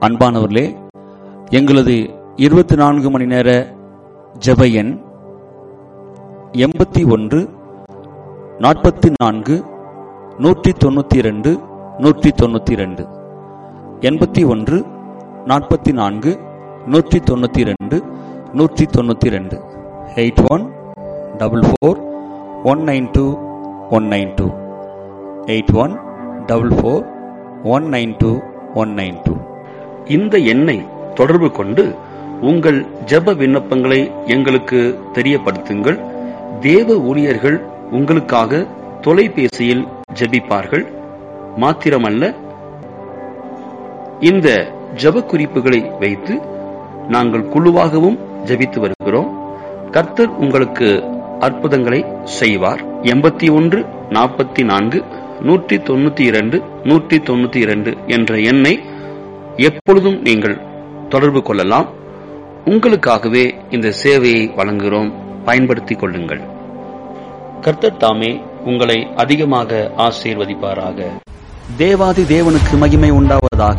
அன்பானவர்களே எங்களது இருபத்தி நான்கு மணி நேர ஜெப எண் எண்பத்தி ஒன்று நாற்பத்தி நான்கு நூற்றி தொண்ணூற்றி ரெண்டு நூற்றி தொண்ணூற்றி ரெண்டு எண்பத்தி ஒன்று நாற்பத்தி நான்கு நூற்றி தொண்ணூற்றி ரெண்டு நூற்றி தொண்ணூற்றி ரெண்டு eight one double four one nine two one nine two eight one double four one nine two one nine two இந்த எண்ணை தொடர்பு கொண்டு உங்கள் ஜெப விண்ணப்பங்களை எங்களுக்கு தெரியப்படுத்துங்கள் தேவ ஊழியர்கள் உங்களுக்காக தொலைபேசியில் ஜெபிப்பார்கள் மாத்திரமல்ல இந்த ஜெப குறிப்புகளை வைத்து நாங்கள் குழுவாகவும் ஜெபித்து வருகிறோம் கர்த்தர் உங்களுக்கு அற்புதங்களை செய்வார் எண்பத்தி ஒன்று நாற்பத்தி நான்கு நூற்றி தொண்ணூத்தி இரண்டு நூற்றி தொண்ணூத்தி இரண்டு என்ற எண்ணை எப்பொழுதும் நீங்கள் தொடர்பு கொள்ளலாம் உங்களுக்காகவே இந்த சேவையை வழங்குகிறோம் பயன்படுத்திக் கொள்ளுங்கள் கர்த்தர் தாமே உங்களை அதிகமாக ஆசீர்வதிப்பாராக தேவாதி தேவனுக்கு மகிமை உண்டாவதாக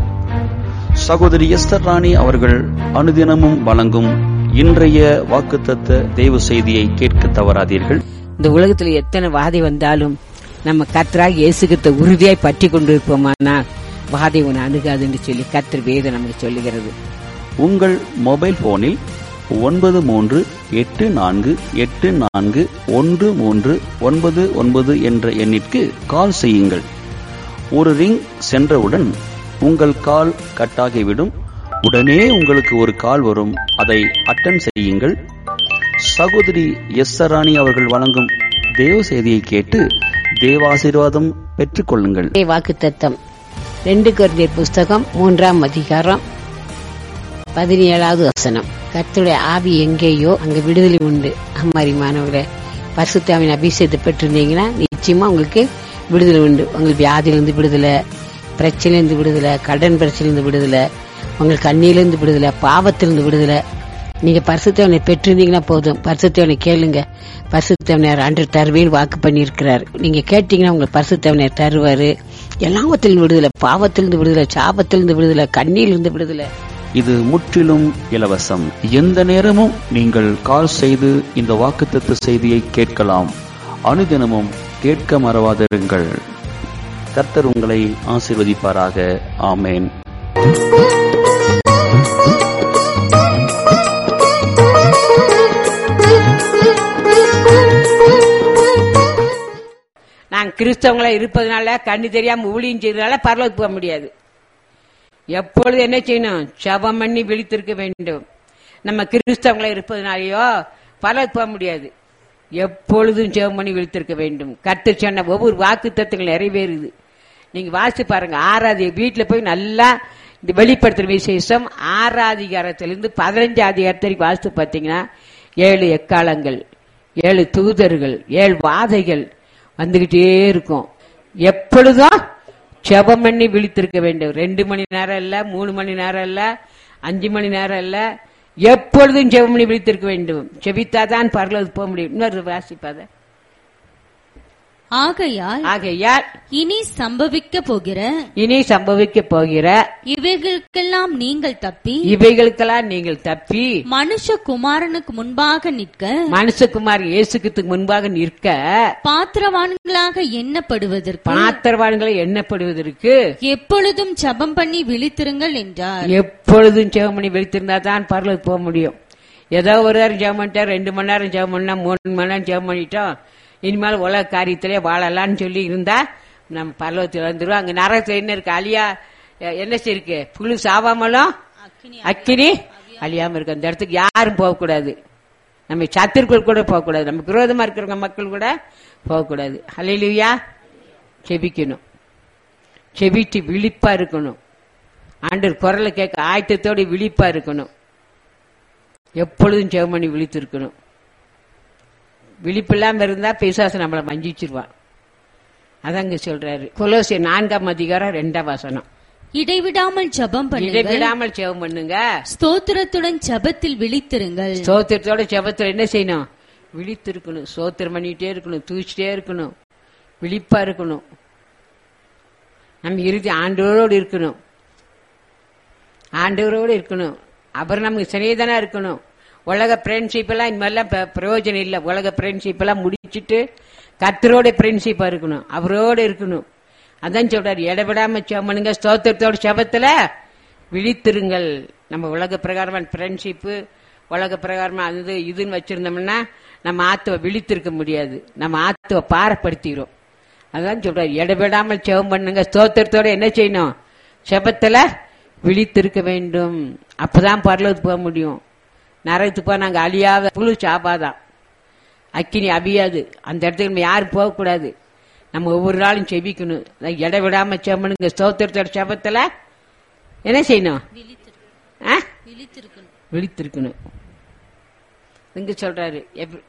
சகோதரி எஸ்தர் ராணி அவர்கள் அனுதினமும் வழங்கும் இன்றைய வாக்குத்தத்த தேவ செய்தியை கேட்க தவறாதீர்கள் இந்த உலகத்துல எத்தனை வாதை வந்தாலும் நம்ம கர்த்தராக இயேசுகிட்ட உறுதியாய் பற்றி கொண்டிருப்போமானால் வாதை உன்னை அணுகாதுன்னு சொல்லி கர்த்தர் வேதம் நமக்கு சொல்லுகிறது உங்கள் மொபைல் போனில் ஒன்பது மூன்று எட்டு நான்கு எட்டு நான்கு ஒன்று மூன்று ஒன்பது ஒன்பது என்ற எண்ணிற்கு கால் செய்யுங்கள் ஒரு ரிங் சென்றவுடன் உங்கள் கால் கட்டாகிவிடும் உடனே உங்களுக்கு ஒரு கால் வரும் அதை அட்டன் செய்யுங்கள் சகோதரி எஸ் ராணி அவர்கள் வழங்கும் தேவ செய்தியை கேட்டு தேவாசீர்வாதம் பெற்றுக்கொள்ளுங்கள் வாக்கு தத்தம் ரெண்டு குழந்தையர் புஸ்தகம் மூன்றாம் அதிகாரம் பதினேழாவது வசனம் கர்த்தருடைய ஆவி எங்கேயோ அங்க விடுதலை உண்டு அம்மாரி மாணவர்களே பரிசுத்தாவின் அபிஷேகத்தை பெற்றிருந்தீங்கன்னா நிச்சயமா உங்களுக்கு விடுதலை உண்டு உங்களுக்கு வியாதியிலிருந்து விடுதலை பிரச்சனையிலிருந்து விடுதலை கடன் பிரச்சனையிலிருந்து விடுதலை உங்களுக்கு கண்ணியிலிருந்து விடுதலை பாவத்திலிருந்து விடுதலை நீங்க பரிசுத்தவனை பெற்றிருந்தீங்கன்னா போதும் பரிசுத்தவனை கேளுங்க பரிசுத்தவனர் அன்று தருவேன் வாக்கு பண்ணியிருக்கிறார் நீங்க கேட்டீங்கன்னா உங்களுக்கு பரிசுத்தவனர் தருவாரு எல்லாவத்திலிருந்து விடுதலை பாவத்திலிருந்து விடுதலை சாபத்திலிருந்து விடுதலை கண்ணியிலிருந்து விடுதலை இது முற்றிலும் இலவசம் எந்த நேரமும் நீங்கள் கால் செய்து இந்த வாக்குத்தத்த செய்தியை கேட்கலாம் அனுதினமும் கேட்க மறவாதிருங்கள் கர்த்தர் உங்களை ஆசீர்வதிப்பாராக ஆமேன் நான் கிறிஸ்தவங்களா இருப்பதனால கண்ணு தெரியாம ஊழியம் செய்யறதுனால பரலோகத்துக்கு போக முடியாது எப்பொழுது என்ன செய்யணும் ஜெபம் பண்ணி விழித்திருக்க வேண்டும் நம்ம கிறிஸ்தவங்களா இருப்பதனாலயோ பரலோகத்துக்கு போக முடியாது எப்பொழுதும் ஜெபம் பண்ணி விழித்திருக்க வேண்டும் கத்து சொன்ன ஒவ்வொரு வாக்கு தத்துவங்கள் நிறைவேறுது நீங்க வாசிச்சு பாருங்க ஆறாவது வீட்டுல போய் நல்லா இந்த வெளிப்படுத்துற விசேஷம் ஆறாதிகாரத்திலிருந்து பதினஞ்சு அதிகாரத்திற்கு வாசித்து பார்த்தீங்கன்னா ஏழு எக்காலங்கள் ஏழு தூதர்கள் ஏழு வாதைகள் வந்துகிட்டே இருக்கும் எப்பொழுதும் ஜெபம் பண்ணி விழித்திருக்க வேண்டும் ரெண்டு மணி நேரம் இல்ல மூணு மணி நேரம் இல்ல அஞ்சு மணி நேரம் இல்ல எப்பொழுதும் ஜெபம் பண்ணி விழித்திருக்க வேண்டும் செபித்தாதான் பரலோது போக முடியும் இன்னொரு வாசிப்பாத ஆகையால் ஆகையால் இனி சம்பவிக்க போகிற இனி சம்பவிக்க போகிற இவைகளுக்கெல்லாம் நீங்கள் தப்பி இவைகளுக்கெல்லாம் நீங்கள் தப்பி மனுஷகுமாரனுக்கு முன்பாக நிற்க மனுஷகுமார் இயேசுக்கு முன்பாக நிற்க பாத்திரவான்களாக எண்ணப்படுவதற்கு பாத்திரவான்களை எண்ணப்படுவதற்கு எப்பொழுதும் ஜெபம் பண்ணி விழித்திருங்கள் என்றார் எப்பொழுதும் ஜெபம் பண்ணி விழித்திருந்தா தான் பரலோக போக முடியும் ஏதோ ஒரு நேரம் ஜெபம் பண்ணிட்டா ரெண்டு மணி நேரம் ஜெபம் பண்ணா மூணு மணி நேரம் ஜெபம் பண்ணிட்டோம் இனிமேல் உலக காரியத்திலே வாழலாம்னு சொல்லி இருந்தா நம்ம பரலோகத்தில் வந்துருவோம் அங்க நரகத்துல என்ன இருக்கு அழியா என்ன இருக்கு புழு சாவாமலும் அக்கினி அழியாம இருக்கு அந்த இடத்துக்கு யாரும் போகக்கூடாது நம்ம சத்திற்குள் கூட போகக்கூடாது நமக்கு விரோதமா இருக்கிறவங்க மக்கள் கூட போகக்கூடாது ஹalleluya செபிக்கணும் செபிட்டு விழிப்பா இருக்கணும் ஆண்டவர் குரலை கேட்க ஆயத்தத்தோட விழிப்பா இருக்கணும் எப்பொழுதும் ஜெபம் பண்ணி விழித்து இருக்கணும் விழிப்பில்லாம இருந்தா பிசாசு நம்மளை மஞ்சிச்சிருவான் அதாங்க சொல்றாரு கொலோசிய நான்காம் அதிகாரம் ரெண்டாம் வசனம் இடைவிடாமல் ஜெபம் பண்ணுங்கள் இடைவிடாமல் ஜெபம் பண்ணுங்க ஸ்தோத்திரத்துடன் ஜெபத்தில் விழித்திருங்கள் ஸ்தோத்திரத்தோட ஜெபத்துல என்ன செய்யணும் விழித்திருக்கணும் சோத்திரம் பண்ணிட்டே இருக்கணும் தூச்சிட்டே இருக்கணும் விழிப்பா இருக்கணும் நம்ம இறுதி ஆண்டோடு இருக்கணும் ஆண்டவரோடு இருக்கணும் அவர் நமக்கு சிநேகிதனா இருக்கணும் உலக ஃப்ரெண்ட்ஷிப் எல்லாம் இந்த மாதிரிலாம் ப- பிரயோஜனம் இல்லை உலக ஃப்ரெண்ட்ஷிப் எல்லாம் முடிச்சிட்டு கத்தரோட ஃப்ரெண்ட்ஷிப்பா இருக்கணும் அவரோட இருக்கணும் அதான் சொல்றாரு இடவிடாம செம்மனுங்க ஸ்தோத்திரத்தோட செபத்துல விழித்திருங்கள் நம்ம உலக பிரகாரமான ஃப்ரெண்ட்ஷிப்பு உலக பிரகாரமா அது இதுன்னு வச்சிருந்தோம்னா நம்ம ஆத்துவ விழித்திருக்க முடியாது நம்ம ஆத்துவ பாரப்படுத்திக்கிறோம் அதான் சொல்றாரு இடவிடாமல் செவம் பண்ணுங்க ஸ்தோத்திரத்தோட என்ன செய்யணும் செபத்துல விழித்திருக்க வேண்டும் அப்பதான் பரலோகத்துக்கு போக முடியும் நரகத்துக்கு போக நாங்க அழியாத புழு சாப்பாதான் அக்கினி அபியாது அந்த இடத்துக்கு நம்ம யாரும் போகக்கூடாது நம்ம ஒவ்வொரு நாளும் செபிக்கணும் அதான் இடவிடாம செம்மனுங்க ஸ்தோத்திரத்தோட செபத்துல என்ன செய்யணும் ஆ? விழித்திருக்கணும் இங்க சொல்றாரு எப்-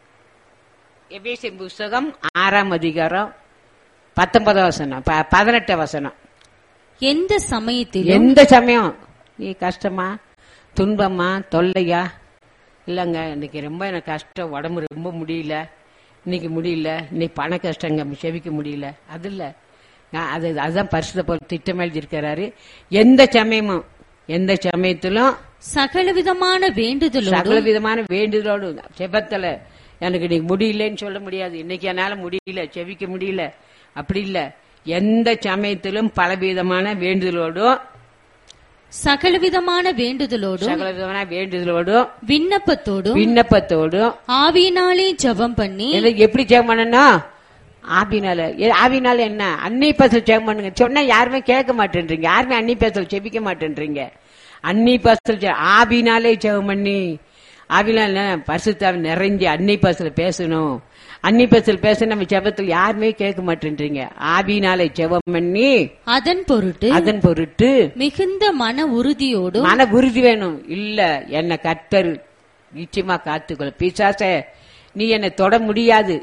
எபேசியர் புஸ்தகம் ஆறாம் அதிகாரம் பத்தொன்பதாம் வசனம் ப- பதினெட்டாம் வசனம் எந்த சமயத்திலும் எந்த சமயம் நீ கஷ்டமா துன்பமா தொல்லையா இல்லைங்க இன்னைக்கு ரொம்ப எனக்கு கஷ்டம் உடம்பு ரொம்ப முடியல இன்னைக்கு முடியல இன்னைக்கு பண கஷ்டங்க செவிக்க முடியல அது இல்ல நான் அது அதுதான் பரிசுத்த போல் திட்டம் எழுதியிருக்கிறாரு எந்த சமயமும் எந்த சமயத்திலும் சகலவிதமான வேண்டுதலோடும் சகல விதமான வேண்டுதலோடு செபத்துல எனக்கு இன்னைக்கு முடியலன்னு சொல்ல முடியாது இன்னைக்கு என்னால முடியல செவிக்க முடியல அப்படி இல்ல எந்த சமயத்திலும் பலவிதமான வேண்டுதலோடும் சகலவிதமான வேண்டுதலோடும் சகல விதமான வேண்டுதலோடும் விண்ணப்பத்தோடும் விண்ணப்பத்தோடும் ஆவியினாலே ஜெபம் பண்ணி எதை- எப்படி ஜெபம் பண்ணணும் ஆவினால எ- ஆவினால என்ன அன்னி பேசல் ஜெபம் பண்ணுங்க சொன்னா யாருமே கேட்க மாட்டேன்றீங்க யாருமே அன்னி பேசல் ஜெபிக்க மாட்டேன்றீங்க அன்னி பேசல் ஜெ- ஆவினாலே ஜெபம் பண்ணி ஆவினால பரிசுத்தாவி நிறைஞ்சு அன்னி பேசல் பேசணும் அன்னி பேசல் பேச நம்ம ஜெபத்தில் யாருமே கேட்க மாட்டேன்றீங்க ஆவினாலே ஜெபம் பண்ணி அதன் பொருட்டு அதன் பொருட்டு மிகுந்த மன உறுதியோடும் மன உறுதி வேணும் இல்ல என்ன கர்த்தர் நிச்சயமா காத்துக்கொள்ள பிசாசே நீ என்னை தொட முடியாது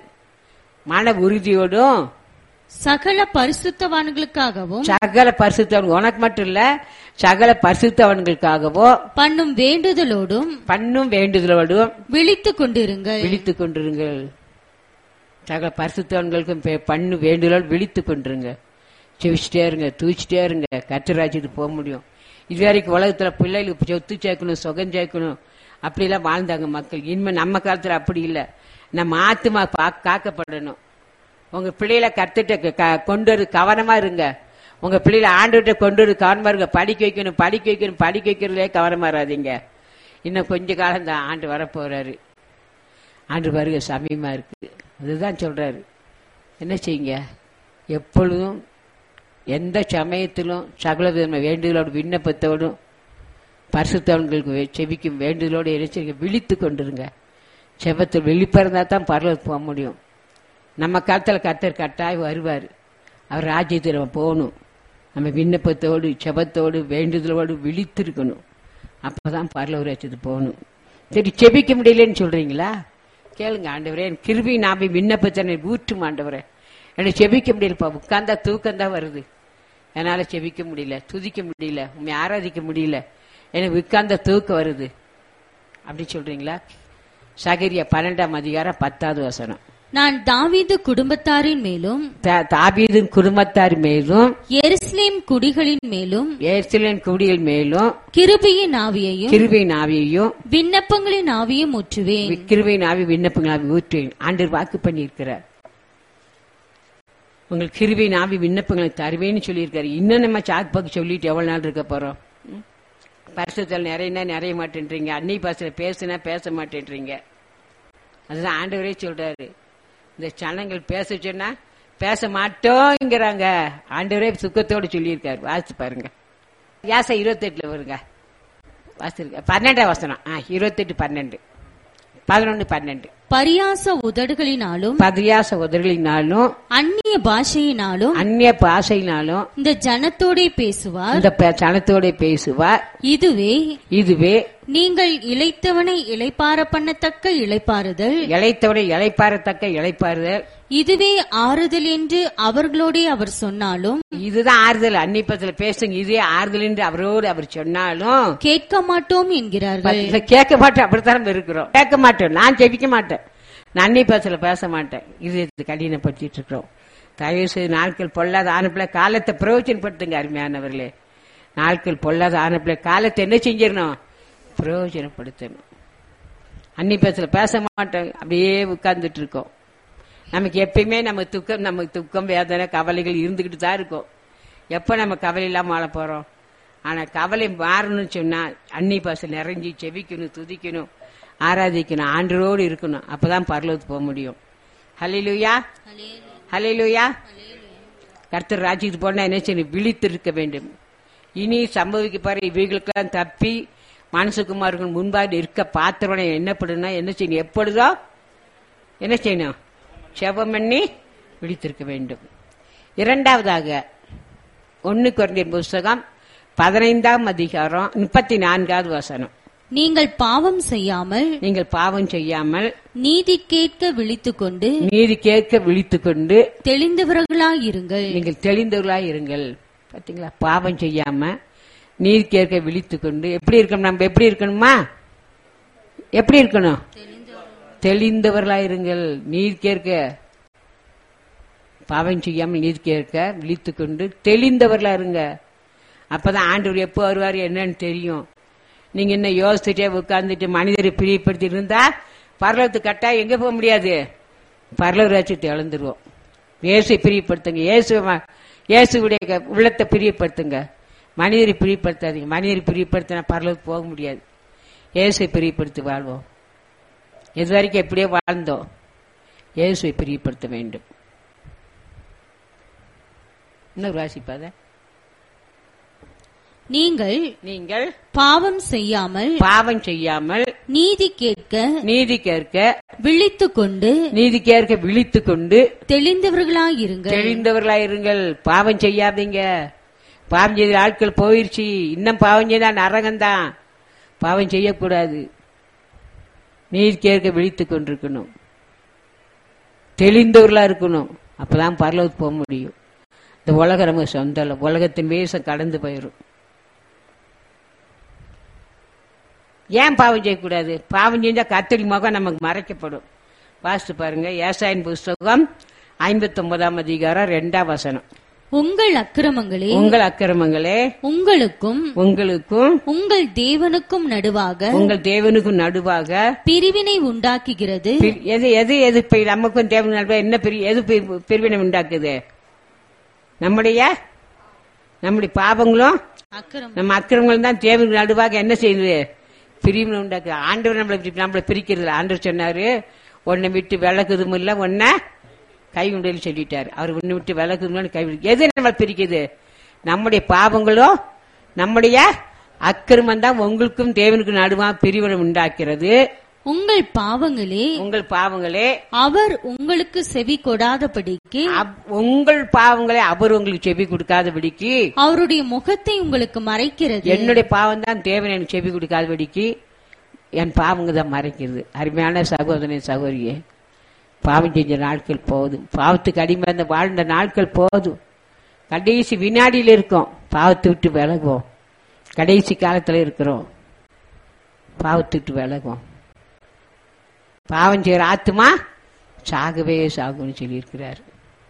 மன உறுதியோடும் சகல பரிசுத்தவான்களுக்காகவும் சகல பரிசுத்தவன் உனக்கு மட்டும் இல்ல சகல பரிசுத்தவன்களுக்காகவோ பண்ணும் வேண்டுதலோடும் பண்ணும் வேண்டுதலோடும் விழித்துக் கொண்டிருங்கள் விழித்துக் கொண்டிருங்கள் சகல பரிசுத்தவன்களுக்கும் பே- பண்ணு வேண்டுதலோடு விழித்துக் கொண்டிருங்க செவிச்சிட்டே இருங்க தூச்சிட்டே இருங்க கத்திராஜ்யத்துக்கு போக முடியும் இது வரைக்கும் உலகத்துல பிள்ளைகளுக்கு சொத்து சேர்க்கணும் சுகம் சேர்க்கணும் அப்படிலாம் வாழ்ந்தாங்க மக்கள் இனிமே நம்ம காலத்துல அப்படி இல்ல நம்ம ஆத்துமா பா- காக்கப்படணும் உங்க பிள்ளைகளை கத்துட்டு க- கொண்டு வரு கவனமா இருங்க உங்க பிள்ளைகளை ஆண்டுகிட்ட கொண்டு வரு கவனமா இருங்க படிக்க வைக்கணும் படிக்க வைக்கணும் படிக்க வைக்கிறதுலே கவனமா இராதீங்க இன்னும் கொஞ்ச காலம் தான் ஆண்டு வரப்போறாரு ஆண்டு வருக சமயமா இருக்கு அதுதான் சொல்றாரு என்ன செய்யுங்க எப்பொழுதும் எந்த சமயத்திலும் சகல விதமான வேண்டுதலோடு விண்ணப்பத்தோடும் பரிசுத்தவன்களுக்கு வே- செபிக்கும் வேண்டுதலோடு இறைச்சிங்க விழித்து கொண்டிருங்க செபத்தில் வெளிப்பிறந்தா தான் பரலோகத்துக்கு போக முடியும் நம்ம காலத்தில் கர்த்தர் கட்டாய் வருவார் அவர் ராஜ்யத்தில் நம்ம போகணும் நம்ம விண்ணப்பத்தோடு செபத்தோடு வேண்டுதலோடு விழித்திருக்கணும் அப்பதான் பரலோக ராஜ்யத்துக்கு போகணும் சரி செபிக்க முடியலன்னு சொல்றீங்களா கேளுங்க ஆண்டவரே என் கிருபி நாபி விண்ணப்பத்தனை ஊற்றும் ஆண்டவரே எனக்கு செபிக்க முடியலப்பா உட்கார்ந்தா தூக்கம் தான் வருது என்னால செபிக்க முடியல துதிக்க முடியல உண்மை ஆராதிக்க முடியல எனக்கு உட்கார்ந்த தூக்கம் வருது அப்படி சொல்றீங்களா சகரியா பன்னெண்டாம் அதிகாரம் பத்தாவது வசனம் நான் தாவீது குடும்பத்தாரின் மேலும் தா- தாவீதின் குடும்பத்தார் மேலும் எருசலேம் குடிகளின் மேலும் ஏர்சிலின் குடிகள் மேலும் கிருபையின் ஆவியையும் கிருபையின் ஆவியையும் விண்ணப்பங்களின் ஆவியும் ஊற்றுவேன் கிருபையின் ஆவி விண்ணப்பங்கள் ஆவி ஊற்றுவேன் ஆண்டவர் வாக்கு பண்ணியிருக்கிறார் உங்களுக்கு கிருபையின் ஆவி விண்ணப்பங்களை தருவேன்னு சொல்லியிருக்காரு இன்னும் நம்ம சாக்கு பக்கு சொல்லிட்டு எவ்வளவு நாள் இருக்க போறோம் ம்? பரிசுத்தல் நிறையனா நிறைய மாட்டேன்றீங்க அன்னை பாசல பேசுனா பேச மாட்டேன்றீங்க அதுதான் ஆண்டவரே சொல்றாரு இந்த சனங்கள் பேச சொன்னா பேச மாட்டோங்கிறாங்க ஆண்டவரே சுக்கத்தோடு சொல்லியிருக்காரு வாசித்து பாருங்க யாசை இருபத்தெட்டுல வருங்க வாசிருக்க பன்னெண்டாம் வசனம் ஆ இருபத்தெட்டு பன்னெண்டு பதினொன்னு பன்னெண்டு பரியாச உதடுகளினாலும் பதியாச உதவினாலும் அந்நிய பாஷையினாலும் அந்நிய பாஷையினாலும் இந்த ஜனத்தோடே பேசுவார் இந்த ப- சனத்தோட பேசுவார் இதுவே இதுவே நீங்கள் இளைத்தவனை இளைப்பார பண்ணத்தக்க இளைப்பாறுதல் இளைத்தவனை இளைப்பாறத்தக்க இளைப்பாறுதல் இதுவே ஆறுதல் என்று அவர்களோடே அவர் சொன்னாலும் இதுதான் ஆறுதல் அன்னிப்பத்துல பேசுங்க இதே ஆறுதல் என்று அவரோடு அவர் சொன்னாலும் கேட்க மாட்டோம் என்கிறார்கள் இதை கேட்க மாட்டோம் அப்படித்தான் இருக்கிறோம் கேட்க மாட்டோம் நான் ஜெபிக்க மாட்டேன் நான் அன்னி பேசல பேச மாட்டேன் இது இது கடினப்படுத்திட்டு இருக்கிறோம் தயவு செய்து நாட்கள் பொல்லாத ஆனப்பிள்ள காலத்தை பிரயோஜனப்படுத்துங்க அருமையானவர்களே நாட்கள் பொல்லாத ஆனப்பிள்ளை காலத்தை என்ன செஞ்சிடணும் பிரயோஜனப்படுத்தணும் அன்னி பேசல பேச மாட்டோம் அப்படியே உட்கார்ந்துட்டு இருக்கோம் நமக்கு எப்பயுமே நம்ம துக்கம் நமக்கு துக்கம் வேதனை கவலைகள் இருந்துகிட்டு தான் இருக்கும் எப்ப நம்ம கவலை இல்லாம வாழ போறோம் ஆனா கவலை மாறணும்னு சொன்னா அன்னி பாச நிறைஞ்சி செவிக்கணும் துதிக்கணும் ஆராதிக்கணும் ஆண்டரோடு இருக்கணும் அப்பதான் பரலோகத்துக்கு போக முடியும் ஹலிலுயா ஹலிலுயா கர்த்தர் ராஜ்யத்துக்கு போனா என்ன செய்யணும் விழித்திருக்க வேண்டும் இனி சம்பவிக்க பாரு இவைகளுக்கெல்லாம் தப்பி மனசுக்குமார்கள் முன்பாக இருக்க பாத்திரம் என்ன பண்ணுனா என்ன செய்யணும் எப்பொழுதோ என்ன செய்யணும் செபம் பண்ணி விழித்திருக்க வேண்டும் இரண்டாவதாக ஒன்னு குறைந்த புஸ்தகம் பதினைந்தாம் அதிகாரம் முப்பத்தி நான்காவது வசனம் நீங்கள் பாவம் செய்யாமல் நீங்கள் பாவம் செய்யாமல் நீதி கேட்க விழித்துக்கொண்டு நீதி கேட்க விழித்துக் கொண்டு தெளிந்தவர்களாயிருங்கள் நீங்கள் தெளிந்தவர்களாய் இருங்கள் பாத்தீங்களா பாவம் செய்யாம நீதி கேட்க விழித்துக் கொண்டு எப்படி இருக்கணும் நம்ம எப்படி இருக்கணுமா எப்படி இருக்கணும் தெளிந்தவர்களாய் இருங்கள் நீதி கேட்க பாவம் செய்யாமல் நீதி கேட்க விழித்துக் கொண்டு தெளிந்தவர்களா இருங்க அப்பதான் ஆண்டவர் எப்போ வருவார் என்னன்னு தெரியும் நீங்க என்ன யோசிச்சுட்டே உட்கார்ந்துட்டு மனிதரை பிரியப்படுத்தி இருந்தா பரலோகத்து கட்டா எங்க போக முடியாது பரலோக ராஜ்யத்தை இழந்துருவோம் இயேசை பிரியப்படுத்துங்க இயேசு இயேசுடைய க- உள்ளத்தை பிரியப்படுத்துங்க மனிதரை பிரியப்படுத்தாதீங்க மனிதரை பிரியப்படுத்தினா பரலோகத்துக்கு போக முடியாது இயேசை பிரியப்படுத்தி வாழ்வோம் இது வரைக்கும் எப்படியோ வாழ்ந்தோம் இயேசுவை பிரியப்படுத்த வேண்டும் இன்னும் வாசிப்பாத நீங்கள் நீங்கள் பாவம் செய்யாமல் பாவம் செய்யாமல் நீதி கேட்க நீதி கேட்க விழித்துக்கொண்டு நீதி கேட்க விழித்துக் கொண்டு தெளிந்தவர்களாயிருங்கள் தெளிந்தவர்களாயிருங்கள் பாவம் செய்யாதீங்க பாவம் செய்த ஆட்கள் போயிருச்சு இன்னும் பாவம் செய்தா நரகம்தான் பாவம் செய்யக்கூடாது நீதி கேட்க விழித்துக் கொண்டிருக்கணும் தெளிந்தவர்களா இருக்கணும் அப்பதான் பரலோகத்துக்கு போக முடியும் இந்த உலகம் நமக்கு சொந்தம் இல்ல. உலகத்தின் வேஷம் கடந்து போயிடும் ஏன் பாவம் செய்யக்கூடாது பாவம் செஞ்சா கத்தரி முகம் நமக்கு மறைக்கப்படும் வாசித்து பாருங்க ஏசாயின் புஸ்தகம் ஐம்பத்தி ஒன்பதாம் அதிகாரம் ரெண்டாம் வசனம் உங்கள் அக்கிரமங்களே உங்கள் அக்கிரமங்களே உங்களுக்கும் உங்களுக்கும் உங்கள் தேவனுக்கும் நடுவாக உங்கள் தேவனுக்கும் நடுவாக பிரிவினை உண்டாக்குகிறது பிரி- எது எது எது இப்ப நமக்கும் தேவன் நடுவாக என்ன பிரி எது பி- பிரிவினை உண்டாக்குது நம்முடைய நம்முடைய பாவங்களும் அக்கிரமம் நம்ம அக்கிரமங்களும் தான் தேவனுக்கு நடுவாக என்ன செய்யுது பிரிவினை உண்டாக்குது ஆண்டவர் நம்மளை பிரி- நம்மளை பிரிக்கிறது இல்ல. ஆண்டவர் சொன்னாரு உன்னை விட்டு விளக்குதும் இல்ல ஒன்ன கை உண்டல் சொல்லிட்டாரு அவர் உன்னை விட்டு விளக்குதும் கை விடு- எது நம்மளை பிரிக்குது நம்முடைய பாவங்களும் நம்முடைய அக்கிரமம் தான் உங்களுக்கும் தேவனுக்கும் நடுவா பிரிவினை உண்டாக்கிறது உங்கள் பாவங்களே உங்கள் பாவங்களே அவர் உங்களுக்கு செவி கொடாதபடிக்கு அப்- உங்கள் பாவங்களை அவர் உங்களுக்கு செவி கொடுக்காதபடிக்கு அவருடைய முகத்தை உங்களுக்கு மறைக்கிறது என்னுடைய பாவம் தான் தேவன் எனக்கு செவி கொடுக்காதபடிக்கு என் பாவங்க தான் மறைக்கிறது அருமையான சகோதரன் சகோதரியே பாவம் செஞ்ச நாட்கள் போதும் பாவத்துக்கு அடிமை அந்த வாழ்ந்த நாட்கள் போதும் கடைசி வினாடியில் இருக்கோம் பாவத்தை விட்டு விலகுவோம் கடைசி காலத்துல இருக்கிறோம் பாவத்தை விட்டு விலகுவோம் பாவம் செய்யற ஆத்துமா சாகவே சாகும்னு சொல்லியிருக்கிறார்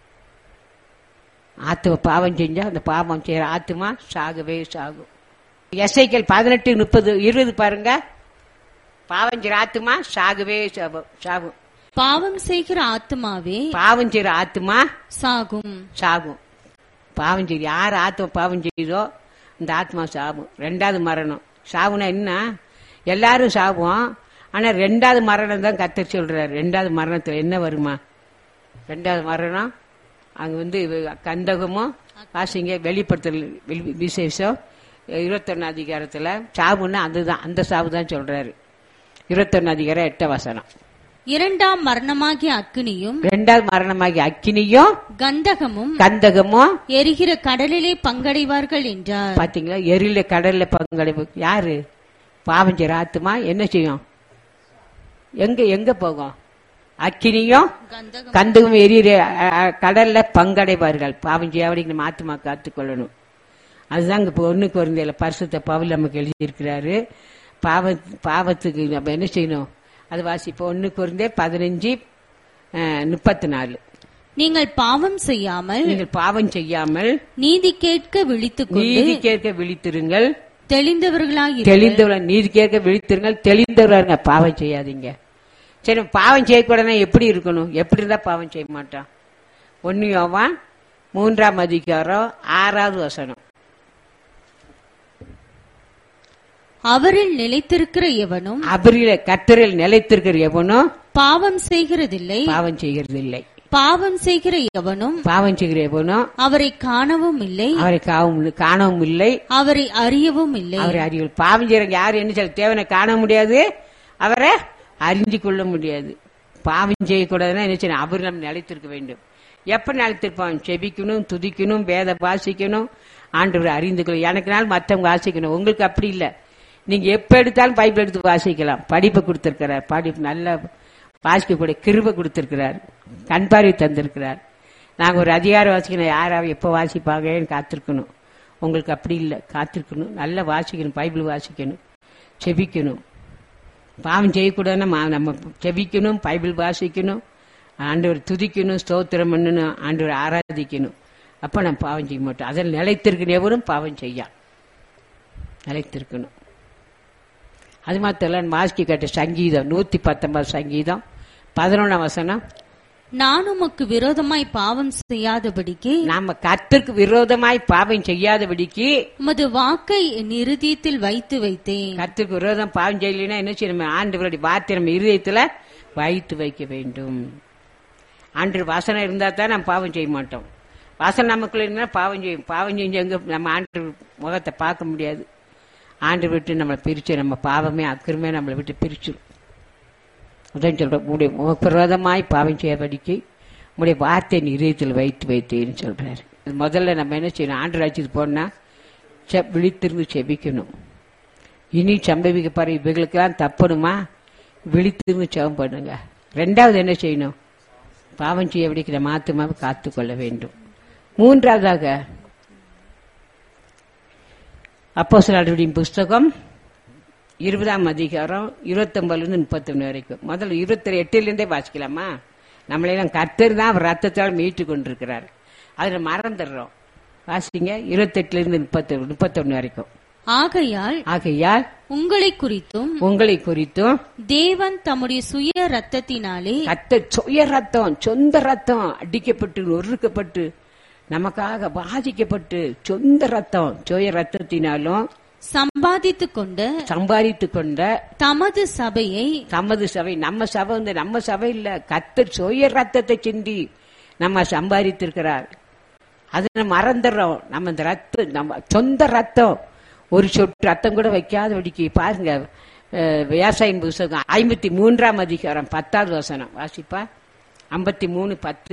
ஆத்தும பாவம் செஞ்சா அந்த பாவம் செய்யற ஆத்துமா சாகவே சாகும் எஸ்ஐக்கள் பதினெட்டு முப்பது இருபது பாருங்க பாவம் செய்யற ஆத்துமா சாகவே சாகும் சாகும் பாவம் செய்கிற ஆத்துமாவே பாவம் செய்யற ஆத்துமா சாகும் சாகும் பாவம் செய்யுது யார் ஆத்மா பாவம் செய்யுதோ அந்த ஆத்மா சாகும் ரெண்டாவது மரணம் சாவுனா என்ன எல்லாரும் சாவோம் ஆனா ரெண்டாவது மரணம் தான் கத்தர் சொல்றாரு ரெண்டாவது மரணத்துல என்ன வருமா ரெண்டாவது மரணம் அங்க வந்து இவ- கந்தகமும் வாசிங்க வெளிப்படுத்தல் வெளி- விசேஷம் இருபத்தொன்னு அதிகாரத்துல சாவுன்னா அதுதான் அந்த சாவு தான் சொல்றாரு இருபத்தொன்னு அதிகாரம் எட்ட வசனம் இரண்டாம் மரணமாகிய அக்கினியும் ரெண்டாவது மரணமாகி அக்கினியும் கந்தகமும் கந்தகமும் எரிகிற கடலிலே பங்கடைவார்கள் என்றார் பாத்தீங்களா எரியில கடல்ல பங்களிப்பு யாரு பாவம் செய்யற ஆத்துமா என்ன செய்யும் எங்க எங்க போகும் அக்கினியும் கந்தகம் கந்தகம் எரியிற அ- அ- கடல்ல பங்கடைவார்கள் பாவம் செய்யாவடி நம்ம ஆத்துமா காத்துக்கொள்ளணும் அதுதான் இங்க ஒண்ணுக்கு குறைந்தையில பரிசுத்த பவுல் நமக்கு எழுதியிருக்கிறாரு பாவ பாவத்துக்கு நம்ம என்ன செய்யணும் அது வாசிப்போம் ஒண்ணு குறைந்தே பதினஞ்சு முப்பத்தி நாலு நீங்கள் பாவம் செய்யாமல் நீங்கள் பாவம் செய்யாமல் நீதி கேட்க விழித்துக் கொண்டு நீதி கேட்க விழித்திருங்கள் தெளிந்தவர்களாய் தெளிந்தவர்கள் நீதி கேட்க விழித்திருங்கள் தெளிந்தவர்களாக பாவம் செய்யாதீங்க சரி பாவம் செய்யக்கூடாதுன்னா எப்படி இருக்கணும் எப்படி இருந்தா பாவம் செய்ய மாட்டான் ஒன்னு யோவான் மூன்றாம் அதிகாரம் ஆறாவது வசனம் அவரில் நிலைத்திருக்கிற எவனும் அபரில கத்தரில் நிலைத்திருக்கிற எவனும் பாவம் செய்கிறதில்லை பாவம் செய்கிறது இல்லை பாவம் செய்கிற எவனும் பாவம் செய்கிற எவனும் அவரை காணவும் இல்லை அவரை காவும் காணவும் இல்லை அவரை அறியவும் இல்லை அவரை அறிவு பாவம் செய்யறவங்க யாரு என்ன சொல்ல தேவனை காண முடியாது அவரை அறிஞ்சு கொள்ள முடியாது பாவம் செய்யக்கூடாதுன்னா என்ன செய்யணும் அவர் நம்ம நிலைத்திருக்க வேண்டும் எப்ப நிலைத்திருப்பான் செபிக்கணும் துதிக்கணும் வேத வாசிக்கணும் ஆண்டவரை அறிந்து கொள்ள எனக்கு நாள் மற்றவங்க வாசிக்கணும் உங்களுக்கு அப்படி இல்லை நீங்க எப்ப எடுத்தாலும் பைபிள் எடுத்து வாசிக்கலாம் படிப்பை கொடுத்திருக்கிறார் படிப்பு நல்ல வாசிக்கக்கூடிய கிருபை கொடுத்திருக்கிறார் கண் பார்வை தந்திருக்கிறார் நாங்க ஒரு அதிகாரம் வாசிக்கணும் யாராவது எப்போ வாசிப்பாங்கன்னு காத்திருக்கணும் உங்களுக்கு அப்படி இல்லை காத்திருக்கணும் நல்லா வாசிக்கணும் பைபிள் வாசிக்கணும் செபிக்கணும் பாவம் செய்யக்கூடாதுன்னா மா- நம்ம செபிக்கணும் பைபிள் வாசிக்கணும் ஆண்டவர் துதிக்கணும் ஸ்தோத்திரம் பண்ணணும் ஆண்டவர் ஆராதிக்கணும் அப்ப நம்ம பாவம் செய்ய மாட்டோம் அதில் நிலைத்திருக்கிற எவரும் பாவம் செய்யா நிலைத்திருக்கணும் அது மாத்திரம் வாசிக்க கேட்ட சங்கீதம் நூத்தி பத்தொன்பது சங்கீதம் பதினொன்றாம் வசனம் நான் உமக்கு விரோதமாய் பாவம் செய்யாதபடிக்கு நாம கர்த்தருக்கு விரோதமாய் பாவம் செய்யாதபடிக்கு உமது வாக்கை என் இருதயத்தில் வைத்து வைத்தேன் கர்த்தருக்கு விரோதம் பாவம் செய்யலைன்னா என்ன செய்யணும் நம்ம ஆண்டவருடைய வார்த்தை நம்ம இருதயத்துல வைத்து வைக்க வேண்டும் ஆண்டு வாசனை இருந்தா தான் நம்ம பாவம் செய்ய மாட்டோம் வாசனை நமக்குள்ள இருந்தா பாவம் செய்யும் பாவம் செஞ்சவங்க நம்ம ஆண்டு முகத்தை பார்க்க முடியாது ஆண்டு விட்டு நம்மளை பிரிச்சு நம்ம பாவமே அக்கிரமே நம்மளை விட்டு பிரிச்சிடும் அதான் சொல்றேன் உடைய விரோதமாய் பாவம் செய்யபடிக்கு உடைய வார்த்தை நிறுவத்தில் வைத்து வைத்தேன்னு சொல்றாரு இது முதல்ல நம்ம என்ன செய்யணும் ஆண்டு ராஜ்யத்துக்கு போனா செ- விழித்திருந்து செபிக்கணும் இனி சம்பவிக்க பாரு இவைகளுக்கெல்லாம் தப்பணுமா விழித்திருந்து செபம் பண்ணுங்க ரெண்டாவது என்ன செய்யணும் பாவம் செய்ய விடிக்கிற மாத்துமாவை காத்துக்கொள்ள வேண்டும் மூன்றாவதாக அப்போ புஸ்தகம் இருபதாம் அதிகாரம் இருபத்தொன்பதுல இருந்து முப்பத்தொன்னு வரைக்கும் முதல்ல இருபத்தி எட்டுல இருந்தே வாசிக்கலாமா நம்மளையெல்லாம் கர்த்தர் தான் அவர் ரத்தத்தால் மீட்டு கொண்டிருக்கிறார் அதுல மறந்துடுறோம் வாசிங்க இருபத்தெட்டுல இருந்து முப்பத்தி முப்பத்தொன்னு வரைக்கும் ஆகையால் ஆகையால் உங்களை குறித்தும் உங்களை குறித்தும் தேவன் தம்முடைய சுய ரத்தத்தினாலே கத்த சுய ரத்தம் சொந்த ரத்தம் அடிக்கப்பட்டு நொறுக்கப்பட்டு நமக்காக பாதிக்கப்பட்டு சொந்த ரத்தம் சுய ரத்தத்தினாலும் சம்பாதித்துக் கொண்ட சம்பாதித்து கொண்ட தமது சபையை தமது சபை நம்ம சபை வந்து நம்ம சபை இல்ல கத்தர் சுய ரத்தத்தை சிந்தி நம்ம சம்பாதித்திருக்கிறார் அதை நம்ம மறந்துடுறோம் நம்ம இந்த ரத்தம் நம்ம சொந்த ரத்தம் ஒரு சொட்டு ரத்தம் கூட வைக்காதபடிக்கு பாருங்க அஹ், விவசாயம் புஸ்தகம் ஐம்பத்தி மூன்றாம் அதிகாரம் பத்தாவது வசனம் வாசிப்பா ஐம்பத்தி மூணு பத்து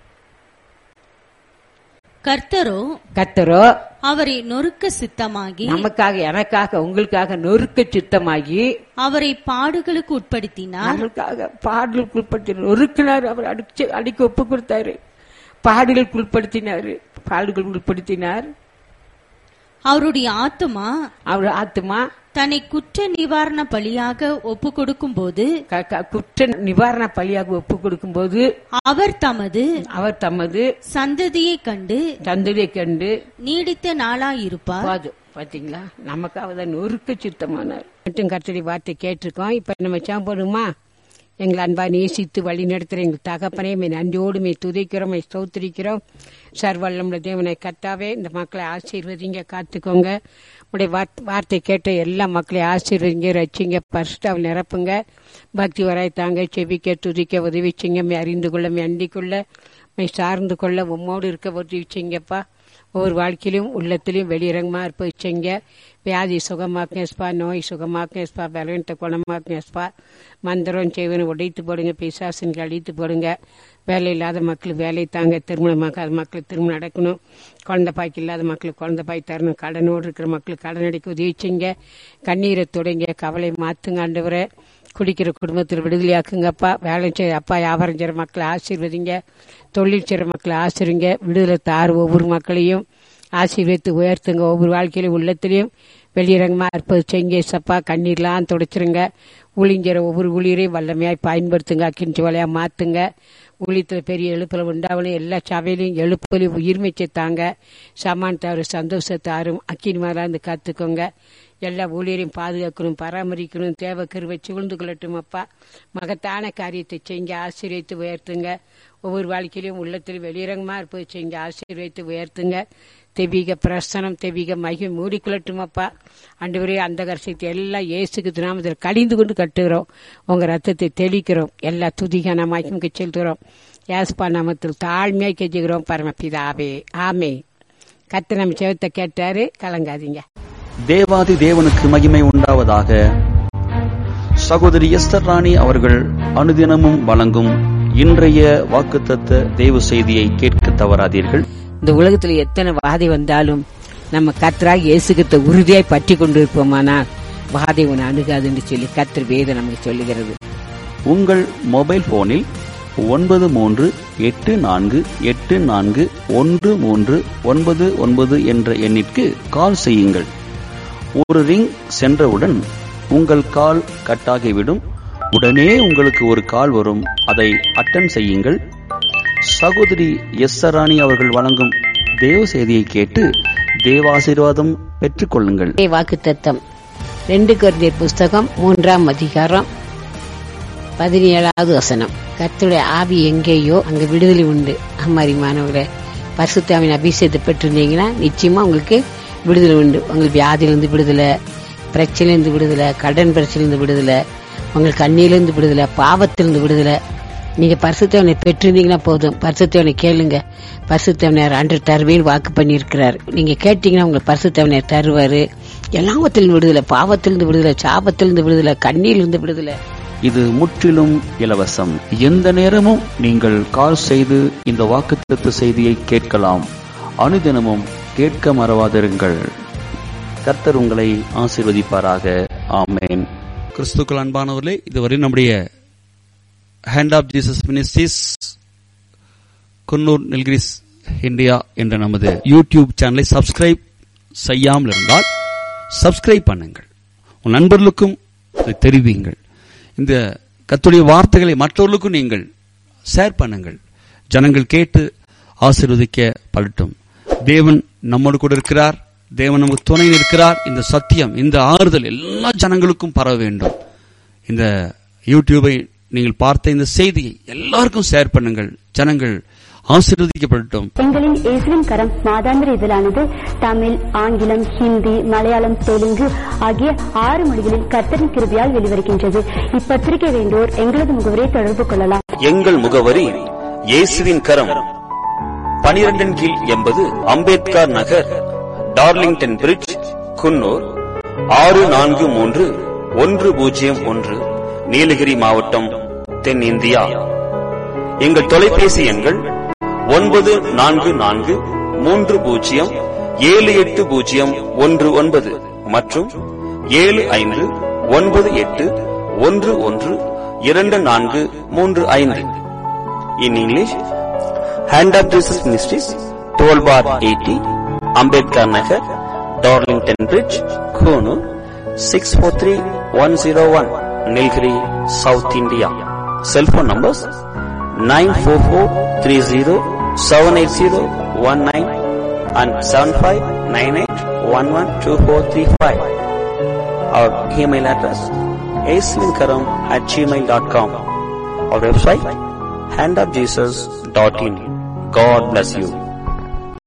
கர்த்தரோ கத்தரோ அவரை நொறுக்க சித்தமாகி நமக்காக எனக்காக உங்களுக்காக நொறுக்க சித்தமாகி அவரை பாடுகளுக்கு உட்படுத்தினார் அவருக்காக பாடலுக்கு உட்படுத்தி நொறுக்கினார் அவர் அடிச்சு அடிக்க ஒப்பு கொடுத்தாரு பாடுகளுக்கு உட்படுத்தினாரு பாடுகள் உட்படுத்தினார் அவருடைய ஆத்துமா அவர் ஆத்துமா தன்னை குற்ற நிவாரண பலியாக ஒப்பு கொடுக்கும் போது க- க- குற்ற நிவாரண பலியாக ஒப்பு கொடுக்கும்போது அவர் தமது அவர் தமது சந்ததியை கண்டு தந்ததியை கண்டு நீடித்த நாளாயிருப்பார் போதும் பாத்தீங்களா நமக்காக தான் நொறுக்க சித்தமானார் மட்டும் கர்த்தடி வார்த்தை கேட்டிருக்கோம் இப்ப நம்ம சாப்பிடுமா எங்களை அன்பா நேசித்து வழி நடத்துகிற எங்கள் தகப்பனே மே நன்றியோடு மே துதிக்கிறோம் மே ஸ்தோத்திரிக்கிறோம் சர்வல்லமுள்ள தேவனை கத்தாவே இந்த மக்களை ஆசீர்வதிங்க காத்துக்கோங்க உடைய வார்த்- வார்த்தை கேட்ட எல்லா மக்களையும் ஆசீர்வதிங்க ரச்சிங்க பரிசுத்தாவில் நிரப்புங்க பக்தி வராய் தாங்க செபிக்க துதிக்க உதவிச்சிங்க மே அறிந்து கொள்ள மே அண்டிக்கொள்ள மே சார்ந்து கொள்ள உம்மோடு இருக்க உதவிச்சிங்கப்பா ஒவ்வொரு வாழ்க்கையிலும் உள்ளத்திலையும் வெளியிறங்கமா இருப்பீங்க வியாதி சுகமாக்குங்கப்பா நோய் சுகமாக்குங்கப்பா பலவீனத்தை குணமாக்குங்கப்பா மந்திரம் செய்வனை உடைத்து போடுங்க பிசாசன்கள் அழித்து போடுங்க வேலை இல்லாத மக்கள் வேலை தாங்க திருமணமாக்காத மக்களுக்கு திருமணம் நடக்கணும் குழந்தை பாய்க்கு இல்லாத மக்களுக்கு குழந்தை பாய் தரணும் கடனோடு இருக்கிற மக்களுக்கு கடன் அடைக்க உதவி செய்யுங்க கண்ணீரை தொடங்க கவலை மாத்துங்க ஆண்டவரை குடிக்கிற குடும்பத்தில் விடுதலையாக்குங்கப்பா வேலை செய்ய அப்பா வியாபாரம் செய்கிற மக்களை ஆசீர்வதிங்க தொழில் செய்கிற மக்களை ஆசிரிங்க விடுதலை தார் ஒவ்வொரு மக்களையும் ஆசீர்வதித்து உயர்த்துங்க ஒவ்வொரு வாழ்க்கையிலும் உள்ளத்திலையும் வெளியிறங்கமா இருப்பது செய்ங்க சப்பா கண்ணீர்லாம் துடைச்சிருங்க ஊழிங்கிற ஒவ்வொரு ஊழியரையும் வல்லமையாய் பயன்படுத்துங்க அக்கின் ஜோலையா மாத்துங்க ஊழியத்தில் பெரிய எழுப்பில் உண்டாவணும் எல்லா சபையிலையும் எழுப்புலையும் உயிர்மைச்சு தாங்க சமானத்தாரு சந்தோஷத்தை ஆறும் அக்கின் மேலே இருந்து கற்றுக்கோங்க எல்லா ஊழியரையும் பாதுகாக்கணும் பராமரிக்கணும் தேவை கருவை சூழ்ந்து கொள்ளட்டும் அப்பா மகத்தான காரியத்தை செய்ங்க ஆசீர்வதித்து உயர்த்துங்க ஒவ்வொரு வாழ்க்கையிலும் உள்ளத்தில் வெளியிறங்கமா இருப்பது செய்ங்க ஆசீர்வதித்து உயர்த்துங்க தெய்வீக பிரசனம் தெய்வீக மகிமை மூடிக்கொள்ளட்டும் அப்பா அன்றுவரே அந்த கரிசத்தை எல்லாம் இயேசுக்கு நாமத்தில் கழிந்து கொண்டு கட்டுகிறோம் உங்க ரத்தத்தை தெளிக்கிறோம் எல்லா துதிகான மகிமுக்கு செலுத்துகிறோம் யாஸ்பா நாமத்தில் தாழ்மையாக கெஞ்சுகிறோம் பரமபிதாவே ஆமே கத்து நம்ம செவத்தை கேட்டாரு கலங்காதீங்க தேவாதி தேவனுக்கு மகிமை உண்டாவதாக சகோதரி எஸ்தர் ராணி அவர்கள் அனுதினமும் வழங்கும் இன்றைய வாக்குத்தத்த தேவ செய்தியை கேட்க தவறாதீர்கள் இந்த உலகத்துல எத்தனை வாதை வந்தாலும் நம்ம கத்தராக இயேசுகிட்ட உறுதியாய் பற்றி கொண்டு இருப்போமானால் வாதை உன்னை அணுகாதுன்னு சொல்லி கத்தர் வேதம் நமக்கு சொல்லுகிறது உங்கள் மொபைல் போனில் ஒன்பது மூன்று எட்டு நான்கு எட்டு நான்கு ஒன்று மூன்று ஒன்பது ஒன்பது என்ற எண்ணிற்கு கால் செய்யுங்கள் ஒரு ரிங் சென்றவுடன் உங்கள் கால் கட்டாகிவிடும் உடனே உங்களுக்கு ஒரு கால் வரும் அதை அட்டன் செய்யுங்கள் சகோதரி எஸ் ராணி அவர்கள் வழங்கும் தேவ செய்தியை கேட்டு தேவாசீர்வாதம் பெற்றுக்கொள்ளுங்கள் வாக்கு தத்தம் ரெண்டு குழந்தையர் புஸ்தகம் மூன்றாம் அதிகாரம் பதினேழாவது வசனம் கர்த்தருடைய ஆவி எங்கேயோ அங்க விடுதலை உண்டு அம்மாரி மாணவர்களே பரிசுத்தாவின் அபிஷேகத்தை பெற்றிருந்தீங்கன்னா நிச்சயமா உங்களுக்கு விடுதலை உண்டு உங்களுக்கு வியாதியிலிருந்து விடுதலை பிரச்சனையிலிருந்து விடுதலை கடன் பிரச்சனையிலிருந்து விடுதலை உங்களுக்கு கண்ணியிலிருந்து விடுதலை பாவத்திலிருந்து விடுதலை நீங்க பரிசுத்தவனை பெற்றிருந்தீங்கன்னா போதும் பரிசுத்தவனை கேளுங்க பரிசுத்தவனர் அன்று தருவேன் வாக்கு பண்ணியிருக்கிறார் நீங்க கேட்டீங்கன்னா உங்களுக்கு பரிசுத்தவனர் தருவாரு எல்லாவத்திலிருந்து விடுதலை பாவத்திலிருந்து விடுதலை சாபத்திலிருந்து விடுதலை கண்ணியிலிருந்து விடுதலை இது முற்றிலும் இலவசம் எந்த நேரமும் நீங்கள் கால் செய்து இந்த வாக்குத்தத்த செய்தியை கேட்கலாம் அனுதினமும் கேட்க மறவாதிருங்கள் கர்த்தர் உங்களை ஆசீர்வதிப்பாராக ஆமேன் கிறிஸ்துக்கள் அன்பானவர்களே இதுவரை நம்முடைய Hand of Jesus Ministries Coonoor Nilgiris India என்ற நமது யூடியூப் சேனலை சப்ஸ்கிரைப் செய்யாமல் இருந்தால் சப்ஸ்கிரைப் பண்ணுங்கள் உன் நண்பர்களுக்கும் இதை தெரிவியுங்கள் இந்த கத்துடைய வார்த்தைகளை மற்றவர்களுக்கும் நீங்கள் ஷேர் பண்ணுங்கள் ஜனங்கள் கேட்டு ஆசீர்வதிக்க படட்டும் தேவன் நம்மோடு கூட இருக்கிறார் தேவன் நமக்கு துணை நிற்கிறார் இந்த சத்தியம் இந்த ஆறுதல் எல்லா ஜனங்களுக்கும் பரவ வேண்டும் இந்த யூடியூபை நீங்கள் பார்த்த இந்த செய்தியை எல்லாருக்கும் ஷேர் பண்ணுங்கள் ஜனங்கள் ஆசீர்வதிக்கப்படட்டும் எங்களின் இயேசுவின் கரம் மாதாந்திர இதழானது தமிழ் ஆங்கிலம் ஹிந்தி மலையாளம் தெலுங்கு ஆகிய ஆறு மொழிகளில் கர்த்தரின் கிருபியால் வெளிவருகின்றது இப்பத்திரிகை வேண்டோர் எங்களது முகவரை தொடர்பு கொள்ளலாம் எங்கள் முகவரி இயேசுவின் கரம் பனிரெண்டின் கீழ் எண்பது அம்பேத்கர் நகர் டார்லிங்டன் பிரிட்ஜ் குன்னூர் ஆறு நான்கு மூன்று ஒன்று பூஜ்ஜியம் ஒன்று நீலகிரி மாவட்டம் தென்னிந்தியா எங்கள் தொலைபேசி எண்கள் ஒன்பது நான்கு நான்கு மூன்று பூஜ்ஜியம் ஏழு எட்டு பூஜ்ஜியம் ஒன்று ஒன்பது மற்றும் ஏழு ஐந்து ஒன்பது எட்டு ஒன்று ஒன்று இரண்டு நான்கு மூன்று ஐந்து in English Hand of Jesus Ministries twelve bar eighty Ambedkar Nagar Darlington Bridge Coonoor six four three one zero one Nilgiri south India cellphone numbers nine four four three zero seven eight zero one nine and seven five nine eight one one two four three five our email address ஏஸ்லின்கரம் at Gmail dot com our website handofjesus.in. God bless you.